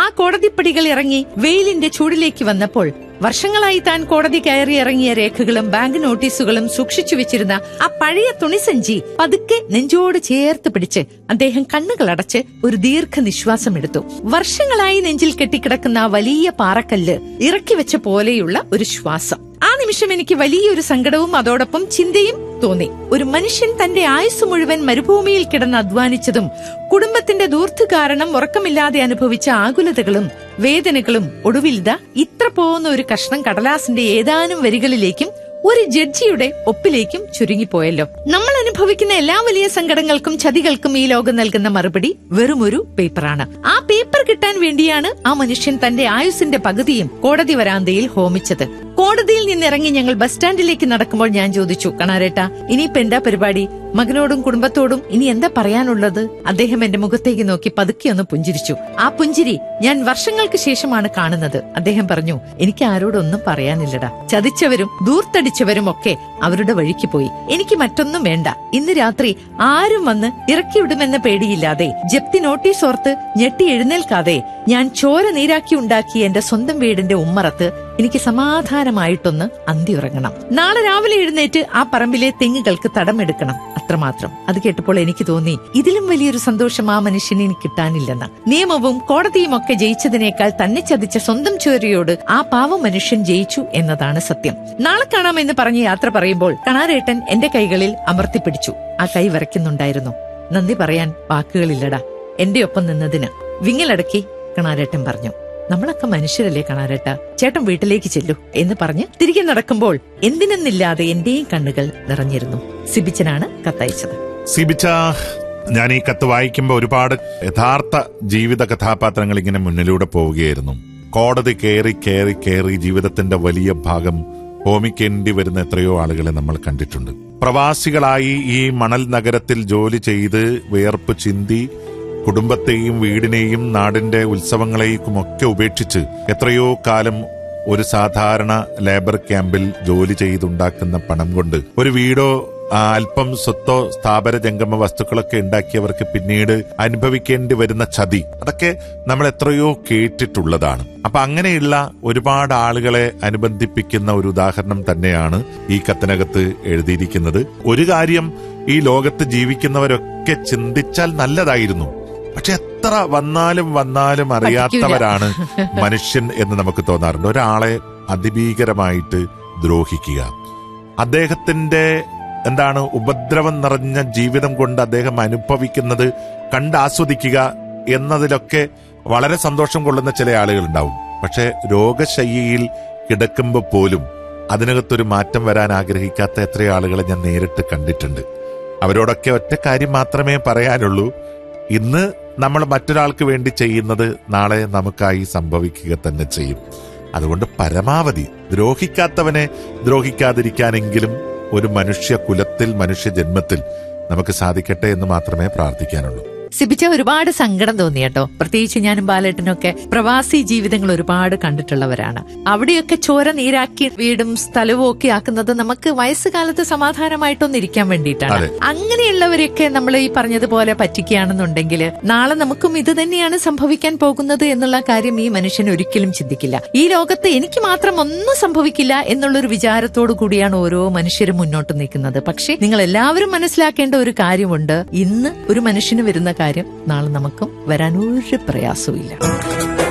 കോടതിപ്പടികൾ ഇറങ്ങി വെയിലിന്റെ ചൂടിലേക്ക് വന്നപ്പോൾ വർഷങ്ങളായി താൻ കോടതി കയറി ഇറങ്ങിയ രേഖകളും ബാങ്ക് നോട്ടീസുകളും സൂക്ഷിച്ചു വെച്ചിരുന്ന ആ പഴയ തുണിസഞ്ചി പതുക്കെ നെഞ്ചോട് ചേർത്ത് പിടിച്ച് അദ്ദേഹം കണ്ണുകൾ അടച്ച് ഒരു ദീർഘനിശ്വാസം എടുത്തു വർഷങ്ങളായി നെഞ്ചിൽ കെട്ടിക്കിടക്കുന്ന ആ വലിയ പാറക്കല്ല് ഇറക്കി വെച്ച പോലെയുള്ള ഒരു ശ്വാസം ആ നിമിഷം എനിക്ക് വലിയൊരു സങ്കടവും അതോടൊപ്പം ചിന്തയും തോന്നി ഒരു മനുഷ്യൻ തന്റെ ആയുസ് മുഴുവൻ മരുഭൂമിയിൽ കിടന്ന് അധ്വാനിച്ചതും കുടുംബത്തിന്റെ ദൂർത്ത് കാരണം ഉറക്കമില്ലാതെ അനുഭവിച്ച ആകുലതകളും വേദനകളും ഒടുവിൽത ഇത്ര പോകുന്ന ഒരു കഷ്ണം കടലാസിന്റെ ഏതാനും വരികളിലേക്കും ഒരു ജഡ്ജിയുടെ ഒപ്പിലേക്കും ചുരുങ്ങിപ്പോയല്ലോ നമ്മൾ അനുഭവിക്കുന്ന എല്ലാ വലിയ സങ്കടങ്ങൾക്കും ചതികൾക്കും ഈ ലോകം നൽകുന്ന മറുപടി വെറുമൊരു പേപ്പറാണ് ആ പേപ്പർ കിട്ടാൻ വേണ്ടിയാണ് ആ മനുഷ്യൻ തന്റെ ആയുസിന്റെ പകുതിയും കോടതി വരാന്തയിൽ ഹോമിച്ചത് കോടതിയിൽ നിന്നിറങ്ങി ഞങ്ങൾ ബസ് സ്റ്റാൻഡിലേക്ക് നടക്കുമ്പോൾ ഞാൻ ചോദിച്ചു കണാരേട്ട ഇനിയിപ്പോ എന്താ പരിപാടി മകനോടും കുടുംബത്തോടും ഇനി എന്താ പറയാനുള്ളത് അദ്ദേഹം എന്റെ മുഖത്തേക്ക് നോക്കി പതുക്കെ ഒന്ന് പുഞ്ചിരിച്ചു ആ പുഞ്ചിരി ഞാൻ വർഷങ്ങൾക്ക് ശേഷമാണ് കാണുന്നത് അദ്ദേഹം പറഞ്ഞു എനിക്ക് ആരോടൊന്നും പറയാനില്ലടാ ചതിച്ചവരും ദൂർത്തടിച്ചവരും ഒക്കെ അവരുടെ വഴിക്ക് പോയി എനിക്ക് മറ്റൊന്നും വേണ്ട ഇന്ന് രാത്രി ആരും വന്ന് ഇറക്കിവിടുമെന്ന പേടിയില്ലാതെ ജപ്തി നോട്ടീസ് ഓർത്ത് ഞെട്ടി എഴുന്നേൽക്കാതെ ഞാൻ ചോര നീരാക്കി ഉണ്ടാക്കിയ എന്റെ സ്വന്തം വീടിന്റെ ഉമ്മറത്ത് എനിക്ക് സമാധാനമായിട്ടൊന്ന് അന്തി ഉറങ്ങണം നാളെ രാവിലെ എഴുന്നേറ്റ് ആ പറമ്പിലെ തെങ്ങുകൾക്ക് തടമെടുക്കണം അത്രമാത്രം അത് കേട്ടപ്പോൾ എനിക്ക് തോന്നി ഇതിലും വലിയൊരു സന്തോഷം ആ മനുഷ്യന് എനിക്ക് കിട്ടാനില്ലെന്ന് നിയമവും കോടതിയും ഒക്കെ ജയിച്ചതിനേക്കാൾ തന്നെ ചതിച്ച സ്വന്തം ചോരയോട് ആ പാവ മനുഷ്യൻ ജയിച്ചു എന്നതാണ് സത്യം നാളെ കാണാമെന്ന് പറഞ്ഞ് യാത്ര പറയുമ്പോൾ കണാരേട്ടൻ എന്റെ കൈകളിൽ അമർത്തിപ്പിടിച്ചു ആ കൈ വരയ്ക്കുന്നുണ്ടായിരുന്നു നന്ദി പറയാൻ വാക്കുകളില്ലടാ എന്റെ ഒപ്പം നിന്നതിന് വിങ്ങലടക്കി കണാരേട്ടൻ പറഞ്ഞു നമ്മളൊക്കെ മനുഷ്യരല്ലേ കാണാരേട്ട ചേട്ടൻ വീട്ടിലേക്ക് ചെല്ലു എന്ന് പറഞ്ഞ് തിരികെ നടക്കുമ്പോൾ എന്തിനെന്നില്ലാതെ എന്റെയും കണ്ണുകൾ നിറഞ്ഞിരുന്നു സിബിച്ചനാണ് കത്തയച്ചത് സിബിച്ച ഞാൻ ഈ കത്ത് വായിക്കുമ്പോൾ ഒരുപാട് യഥാർത്ഥ ജീവിത കഥാപാത്രങ്ങൾ ഇങ്ങനെ മുന്നിലൂടെ പോവുകയായിരുന്നു കോടതി കയറി കയറി കയറി ജീവിതത്തിന്റെ വലിയ ഭാഗം ഹോമിക്കേണ്ടി വരുന്ന എത്രയോ ആളുകളെ നമ്മൾ കണ്ടിട്ടുണ്ട് പ്രവാസികളായി ഈ മണൽ നഗരത്തിൽ ജോലി ചെയ്ത് വിയർപ്പ് ചിന്തി കുടുംബത്തെയും വീടിനെയും നാടിന്റെ ഉത്സവങ്ങളെയും ഒക്കെ ഉപേക്ഷിച്ച് എത്രയോ കാലം ഒരു സാധാരണ ലേബർ ക്യാമ്പിൽ ജോലി ചെയ്തുണ്ടാക്കുന്ന പണം കൊണ്ട് ഒരു വീടോ ആ, അല്പം സ്വത്തോ സ്ഥാപന ജംഗമ വസ്തുക്കളൊക്കെ ഉണ്ടാക്കിയവർക്ക് പിന്നീട് അനുഭവിക്കേണ്ടി വരുന്ന ചതി അതൊക്കെ നമ്മൾ എത്രയോ കേട്ടിട്ടുള്ളതാണ് അപ്പൊ അങ്ങനെയുള്ള ഒരുപാട് ആളുകളെ അനുബന്ധിപ്പിക്കുന്ന ഒരു ഉദാഹരണം തന്നെയാണ് ഈ കത്തിനകത്ത് എഴുതിയിരിക്കുന്നത് ഒരു കാര്യം ഈ ലോകത്ത് ജീവിക്കുന്നവരൊക്കെ ചിന്തിച്ചാൽ നല്ലതായിരുന്നു പക്ഷെ എത്ര വന്നാലും വന്നാലും അറിയാത്തവരാണ് മനുഷ്യൻ എന്ന് നമുക്ക് തോന്നാറുണ്ട് ഒരാളെ അതിഭീകരമായിട്ട് ദ്രോഹിക്കുക അദ്ദേഹത്തിന്റെ എന്താണ് ഉപദ്രവം നിറഞ്ഞ ജീവിതം കൊണ്ട് അദ്ദേഹം അനുഭവിക്കുന്നത് കണ്ടാസ്വദിക്കുക എന്നതിലൊക്കെ വളരെ സന്തോഷം കൊള്ളുന്ന ചില ആളുകൾ ഉണ്ടാവും പക്ഷെ രോഗശയ്യയിൽ കിടക്കുമ്പോൾ പോലും അതിനകത്തൊരു മാറ്റം വരാൻ ആഗ്രഹിക്കാത്ത എത്ര ആളുകളെ ഞാൻ നേരിട്ട് കണ്ടിട്ടുണ്ട് അവരോടൊക്കെ ഒറ്റ കാര്യം മാത്രമേ പറയാനുള്ളൂ ഇന്ന് നമ്മൾ മറ്റൊരാൾക്ക് വേണ്ടി ചെയ്യുന്നത് നാളെ നമുക്കായി സംഭവിക്കുക തന്നെ ചെയ്യും അതുകൊണ്ട് പരമാവധി ദ്രോഹിക്കാത്തവനെ ദ്രോഹിക്കാതിരിക്കാനെങ്കിലും ഒരു മനുഷ്യ കുലത്തിൽ മനുഷ്യ ജന്മത്തിൽ നമുക്ക് സാധിക്കട്ടെ എന്ന് മാത്രമേ പ്രാർത്ഥിക്കാനുള്ളൂ സിബിച്ച ഒരുപാട് സങ്കടം തോന്നി കേട്ടോ പ്രത്യേകിച്ച് ഞാനും ബാലേട്ടനൊക്കെ പ്രവാസി ജീവിതങ്ങൾ ഒരുപാട് കണ്ടിട്ടുള്ളവരാണ് അവിടെയൊക്കെ ചോര നീരാക്കി വീടും സ്ഥലവും ഒക്കെ ആക്കുന്നത് നമുക്ക് വയസ്സുകാലത്ത് സമാധാനമായിട്ടൊന്നും ഇരിക്കാൻ വേണ്ടിയിട്ടാണ് അതെ. അങ്ങനെയുള്ളവരെയൊക്കെ നമ്മൾ ഈ പറഞ്ഞതുപോലെ പറ്റിക്കുകയാണെന്നുണ്ടെങ്കിൽ നാളെ നമുക്കും ഇത് തന്നെയാണ് സംഭവിക്കാൻ പോകുന്നത് എന്നുള്ള കാര്യം ഈ മനുഷ്യൻ ഒരിക്കലും ചിന്തിക്കില്ല ഈ ലോകത്ത് എനിക്ക് മാത്രം ഒന്നും സംഭവിക്കില്ല എന്നുള്ളൊരു വിചാരത്തോടു കൂടിയാണ് ഓരോ മനുഷ്യരും മുന്നോട്ട് നിൽക്കുന്നത് പക്ഷേ നിങ്ങൾ എല്ലാവരും മനസ്സിലാക്കേണ്ട ഒരു കാര്യമുണ്ട് ഇന്ന് ഒരു മനുഷ്യന് വരുന്ന കാര്യം നാളെ നമുക്കും വരാൻ ഒരു പ്രയാസവും ഇല്ല